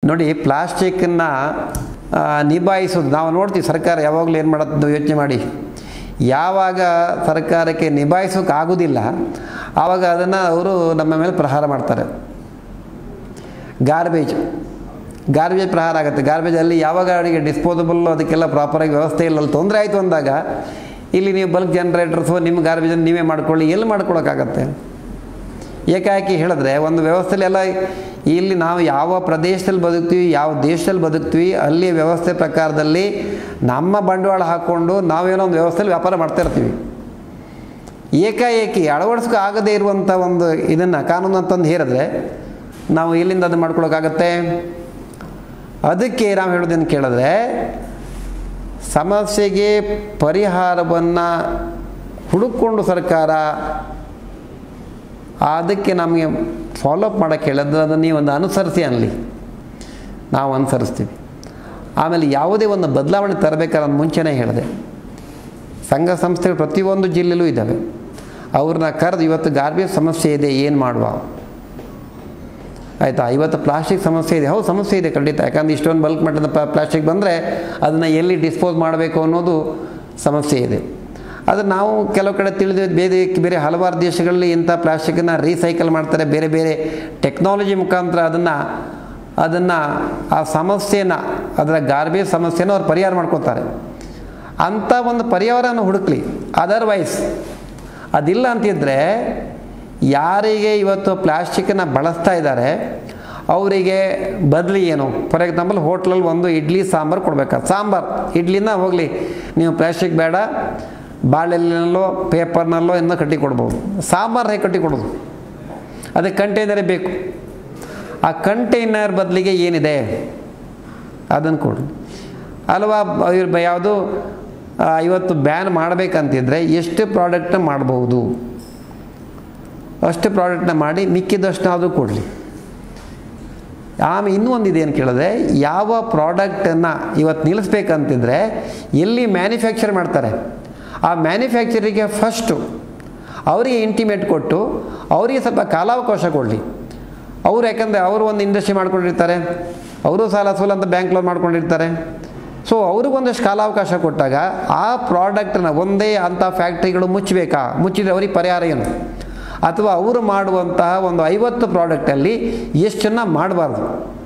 ನೋಡಿ ಪ್ಲಾಸ್ಟಿಕ್ಕನ್ನು ನಿಭಾಯಿಸೋದು ನಾವು ನೋಡ್ತೀವಿ ಸರ್ಕಾರ ಯಾವಾಗಲೂ ಏನು ಮಾಡೋದು ಯೋಚನೆ ಮಾಡಿ ಯಾವಾಗ ಸರ್ಕಾರಕ್ಕೆ ನಿಭಾಯಿಸೋಕೆ ಆಗೋದಿಲ್ಲ ಆವಾಗ ಅದನ್ನು ಅವರು ನಮ್ಮ ಮೇಲೆ ಪ್ರಹಾರ ಮಾಡ್ತಾರೆ ಗಾರ್ಬೇಜ್ ಗಾರ್ಬೇಜ್ ಪ್ರಹಾರ ಆಗುತ್ತೆ ಗಾರ್ಬೇಜಲ್ಲಿ ಯಾವಾಗ ಅವರಿಗೆ ಡಿಸ್ಪೋಸಬಲ್ ಅದಕ್ಕೆಲ್ಲ ಪ್ರಾಪರಾಗಿ ವ್ಯವಸ್ಥೆ ಇಲ್ಲ ಅಲ್ಲಿ ತೊಂದರೆ ಆಯಿತು ಅಂದಾಗ ಇಲ್ಲಿ ನೀವು ಬಲ್ಕ್ ಜನ್ರೇಟರ್ಸು ನಿಮ್ಮ ಗಾರ್ಬೇಜನ್ನು ನೀವೇ ಮಾಡ್ಕೊಳ್ಳಿ ಎಲ್ಲಿ ಮಾಡ್ಕೊಳಕ್ಕಾಗತ್ತೆ ಏಕಾಏಕಿ ಹೇಳಿದ್ರೆ ಒಂದು ವ್ಯವಸ್ಥೆಯಲ್ಲಿ ಎಲ್ಲ ಇಲ್ಲಿ ನಾವು ಯಾವ ಪ್ರದೇಶದಲ್ಲಿ ಬದುಕ್ತೀವಿ ಯಾವ ದೇಶದಲ್ಲಿ ಬದುಕ್ತೀವಿ ಅಲ್ಲಿ ವ್ಯವಸ್ಥೆ ಪ್ರಕಾರದಲ್ಲಿ ನಮ್ಮ ಬಂಡವಾಳ ಹಾಕ್ಕೊಂಡು ನಾವೇನೋ ಒಂದು ವ್ಯವಸ್ಥೆಯಲ್ಲಿ ವ್ಯಾಪಾರ ಮಾಡ್ತಾ ಇರ್ತೀವಿ ಏಕಾಏಕಿ ಅಳವಡಿಸ್ಕೊ ಆಗದೇ ಇರುವಂಥ ಒಂದು ಇದನ್ನು ಕಾನೂನು ಅಂತಂದು ಹೇರಿದ್ರೆ ನಾವು ಎಲ್ಲಿಂದ ಅದು ಮಾಡ್ಕೊಳಕ್ಕಾಗತ್ತೆ ಅದಕ್ಕೆ ನಾವು ಹೇಳೋದೇನು ಕೇಳಿದ್ರೆ ಸಮಸ್ಯೆಗೆ ಪರಿಹಾರವನ್ನು ಹುಡುಕೊಂಡು ಸರ್ಕಾರ ಅದಕ್ಕೆ ನಮಗೆ ಫಾಲೋಅಪ್ ಮಾಡೋಕ್ಕೆ ಹೇಳಿದ್ರೆ ಅದನ್ನು ನೀವು ಒಂದು ಅನುಸರಿಸಿ ಅನ್ನಲಿ ನಾವು ಅನುಸರಿಸ್ತೀವಿ ಆಮೇಲೆ ಯಾವುದೇ ಒಂದು ಬದಲಾವಣೆ ತರಬೇಕಾದ್ರೆ ಮುಂಚೆನೇ ಹೇಳಿದೆ ಸಂಘ ಸಂಸ್ಥೆಗಳು ಪ್ರತಿಯೊಂದು ಜಿಲ್ಲೆಯಲ್ಲೂ ಇದ್ದಾವೆ ಅವ್ರನ್ನ ಕರೆದು ಇವತ್ತು ಗಾರ್ಬೇಜ್ ಸಮಸ್ಯೆ ಇದೆ ಏನು ಮಾಡುವ ಆಯಿತಾ ಇವತ್ತು ಪ್ಲಾಸ್ಟಿಕ್ ಸಮಸ್ಯೆ ಇದೆ ಹೌದು ಸಮಸ್ಯೆ ಇದೆ ಖಂಡಿತ ಯಾಕಂದ್ರೆ ಇಷ್ಟೊಂದು ಬಲ್ಕ್ ಮಟ್ಟದ ಪ್ಲಾಸ್ಟಿಕ್ ಬಂದರೆ ಅದನ್ನು ಎಲ್ಲಿ ಡಿಸ್ಪೋಸ್ ಮಾಡಬೇಕು ಅನ್ನೋದು ಸಮಸ್ಯೆ ಇದೆ ಅದು ನಾವು ಕೆಲವು ಕಡೆ ತಿಳಿದು ಬೇರೆ ಬೇರೆ ಹಲವಾರು ದೇಶಗಳಲ್ಲಿ ಇಂಥ ಪ್ಲಾಸ್ಟಿಕ್ಕನ್ನು ರೀಸೈಕಲ್ ಮಾಡ್ತಾರೆ ಬೇರೆ ಬೇರೆ ಟೆಕ್ನಾಲಜಿ ಮುಖಾಂತರ ಅದನ್ನು ಅದನ್ನು ಆ ಸಮಸ್ಯೆನ ಅದರ ಗಾರ್ಬೇಜ್ ಸಮಸ್ಯೆನ ಅವ್ರು ಪರಿಹಾರ ಮಾಡ್ಕೊತಾರೆ ಅಂಥ ಒಂದು ಪರಿಹಾರನ ಹುಡುಕ್ಲಿ ಅದರ್ವೈಸ್ ಅದಿಲ್ಲ ಅಂತಿದ್ದರೆ ಯಾರಿಗೆ ಇವತ್ತು ಪ್ಲಾಸ್ಟಿಕ್ಕನ್ನು ಬಳಸ್ತಾ ಇದ್ದಾರೆ ಅವರಿಗೆ ಬದಲಿ ಏನು ಫಾರ್ ಎಕ್ಸಾಂಪಲ್ ಹೋಟ್ಲಲ್ಲಿ ಒಂದು ಇಡ್ಲಿ ಸಾಂಬಾರು ಕೊಡಬೇಕಾ ಸಾಂಬಾರು ಇಡ್ಲಿನ ಹೋಗಲಿ ನೀವು ಪ್ಲಾಸ್ಟಿಕ್ ಬೇಡ ಬಾಳೆಲ್ಲಿನಲ್ಲೋ ಪೇಪರ್ನಲ್ಲೋ ಇನ್ನೂ ಕಟ್ಟಿ ಕೊಡ್ಬೋದು ಸಾಂಬಾರು ಹೇಗೆ ಕಟ್ಟಿ ಕೊಡೋದು ಅದಕ್ಕೆ ಕಂಟೈನರೇ ಬೇಕು ಆ ಕಂಟೈನರ್ ಬದಲಿಗೆ ಏನಿದೆ ಅದನ್ನು ಕೊಡು ಅಲ್ವಾ ಇವ್ರು ಯಾವುದು ಇವತ್ತು ಬ್ಯಾನ್ ಮಾಡಬೇಕಂತಿದ್ರೆ ಎಷ್ಟು ಪ್ರಾಡಕ್ಟ್ನ ಮಾಡ್ಬೋದು ಅಷ್ಟು ಪ್ರಾಡಕ್ಟ್ನ ಮಾಡಿ ಮಿಕ್ಕಿದಷ್ಟು ಅದು ಕೊಡಲಿ ಆಮೇಲೆ ಇನ್ನೂ ಒಂದಿದೆ ಏನು ಕೇಳಿದ್ರೆ ಯಾವ ಪ್ರಾಡಕ್ಟನ್ನು ಇವತ್ತು ನಿಲ್ಲಿಸ್ಬೇಕಂತಿದ್ರೆ ಎಲ್ಲಿ ಮ್ಯಾನುಫ್ಯಾಕ್ಚರ್ ಮಾಡ್ತಾರೆ ಆ ಮ್ಯಾನುಫ್ಯಾಕ್ಚರಿಗೆ ಫಸ್ಟು ಅವರಿಗೆ ಇಂಟಿಮೇಟ್ ಕೊಟ್ಟು ಅವರಿಗೆ ಸ್ವಲ್ಪ ಕಾಲಾವಕಾಶ ಕೊಡಲಿ ಅವರು ಯಾಕಂದರೆ ಅವರು ಒಂದು ಇಂಡಸ್ಟ್ರಿ ಮಾಡ್ಕೊಂಡಿರ್ತಾರೆ ಅವರು ಸಾಲ ಸೂಲ ಅಂತ ಬ್ಯಾಂಕ್ ಲೋನ್ ಮಾಡ್ಕೊಂಡಿರ್ತಾರೆ ಸೊ ಅವ್ರಿಗೊಂದಷ್ಟು ಕಾಲಾವಕಾಶ ಕೊಟ್ಟಾಗ ಆ ಪ್ರಾಡಕ್ಟನ್ನ ಒಂದೇ ಅಂಥ ಫ್ಯಾಕ್ಟ್ರಿಗಳು ಮುಚ್ಚಬೇಕಾ ಮುಚ್ಚಿದ್ರೆ ಅವ್ರಿಗೆ ಪರಿಹಾರ ಏನು ಅಥವಾ ಅವರು ಮಾಡುವಂತಹ ಒಂದು ಐವತ್ತು ಪ್ರಾಡಕ್ಟಲ್ಲಿ ಎಷ್ಟನ್ನು ಮಾಡಬಾರ್ದು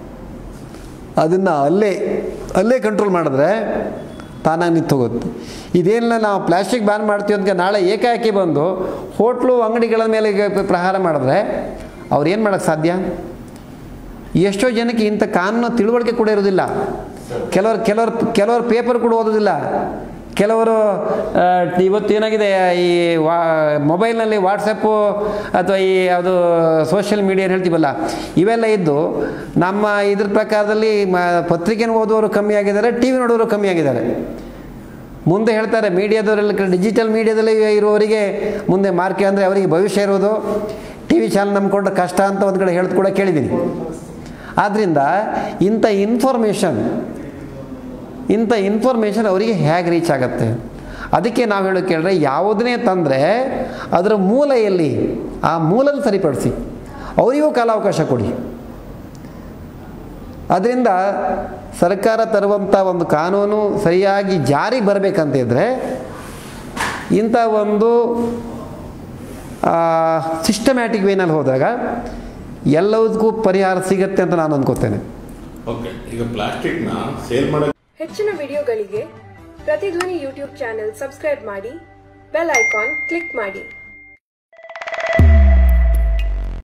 ಅದನ್ನು ಅಲ್ಲೇ ಅಲ್ಲೇ ಕಂಟ್ರೋಲ್ ಮಾಡಿದ್ರೆ ತಾನಾಗಿ ನಿಂತು ಹೋಗುತ್ತೆ ಇದೇನಿಲ್ಲ ನಾವು ಪ್ಲಾಸ್ಟಿಕ್ ಬ್ಯಾನ್ ಮಾಡ್ತೀವಿ ಅಂತ ನಾಳೆ ಏಕಾಏಕಿ ಬಂದು ಹೋಟ್ಲು ಅಂಗಡಿಗಳ ಮೇಲೆ ಈಗ ಪ್ರಹಾರ ಮಾಡಿದ್ರೆ ಅವ್ರು ಏನು ಮಾಡೋಕ್ಕೆ ಸಾಧ್ಯ ಎಷ್ಟೋ ಜನಕ್ಕೆ ಇಂಥ ಕಾನೂನು ತಿಳುವಳಿಕೆ ಕೂಡ ಇರೋದಿಲ್ಲ ಕೆಲವರು ಕೆಲವರು ಕೆಲವರು ಪೇಪರ್ ಕೂಡ ಓದೋದಿಲ್ಲ ಕೆಲವರು ಆ, ಇವತ್ತು ಏನಾಗಿದೆ ಈ ವಾ ಮೊಬೈಲ್ನಲ್ಲಿ ವಾಟ್ಸಪ್ಪು ಅಥವಾ ಈ ಯಾವುದು ಸೋಷಿಯಲ್ ಮೀಡಿಯಾ ಏನು ಹೇಳ್ತೀವಲ್ಲ ಇವೆಲ್ಲ ಇದ್ದು ನಮ್ಮ ಇದ್ರ ಪ್ರಕಾರದಲ್ಲಿ ಮ ಪತ್ರಿಕೆನ ಓದುವವರು ಕಮ್ಮಿ ಆಗಿದ್ದಾರೆ ಟಿ ವಿ ನೋಡೋರು ಕಮ್ಮಿ ಆಗಿದ್ದಾರೆ ಮುಂದೆ ಹೇಳ್ತಾರೆ ಮೀಡಿಯಾದವರೆಲ್ಲ ಡಿಜಿಟಲ್ ಮೀಡಿಯಾದಲ್ಲಿ ಇರುವವರಿಗೆ ಮುಂದೆ ಮಾರ್ಕೆ ಅಂದರೆ ಅವರಿಗೆ ಭವಿಷ್ಯ ಇರೋದು ಟಿ ವಿ ಚಾನಲ್ ನಂಬ್ಕೊಂಡ್ರೆ ಕಷ್ಟ ಅಂತ ಒಂದು ಕಡೆ ಹೇಳ್ದು ಕೂಡ ಕೇಳಿದ್ದೀನಿ ಆದ್ದರಿಂದ ಇಂಥ ಇನ್ಫಾರ್ಮೇಷನ್ ಇಂಥ ಇನ್ಫಾರ್ಮೇಷನ್ ಅವರಿಗೆ ಹೇಗೆ ರೀಚ್ ಆಗುತ್ತೆ ಅದಕ್ಕೆ ನಾವು ಹೇಳೋಕೆ ಕೇಳಿದ್ರೆ ಯಾವುದನ್ನೇ ತಂದರೆ ಅದರ ಮೂಲ ಎಲ್ಲಿ ಆ ಮೂಲಲ್ಲಿ ಸರಿಪಡಿಸಿ ಅವರಿಗೂ ಕಾಲಾವಕಾಶ ಕೊಡಿ ಅದರಿಂದ ಸರ್ಕಾರ ತರುವಂಥ ಒಂದು ಕಾನೂನು ಸರಿಯಾಗಿ ಜಾರಿಗೆ ಬರಬೇಕಂತ ಇದ್ದರೆ ಇಂಥ ಒಂದು ಸಿಸ್ಟಮ್ಯಾಟಿಕ್ ವೇನಲ್ಲಿ ಹೋದಾಗ ಎಲ್ಲದಕ್ಕೂ ಪರಿಹಾರ ಸಿಗತ್ತೆ ಅಂತ ನಾನು ಅಂದ್ಕೋತೇನೆ ಓಕೆ ಈಗ ಪ್ಲಾಸ್ಟಿಕ್ನ ಸೇಲ್ ಮಾಡೋ ಹೆಚ್ಚಿನ ವಿಡಿಯೋಗಳಿಗೆ ಪ್ರತಿಧ್ವನಿ ಯೂಟ್ಯೂಬ್ ಚಾನೆಲ್ ಸಬ್ಸ್ಕ್ರೈಬ್ ಮಾಡಿ ಬೆಲ್ ಐಕಾನ್ ಕ್ಲಿಕ್ ಮಾಡಿ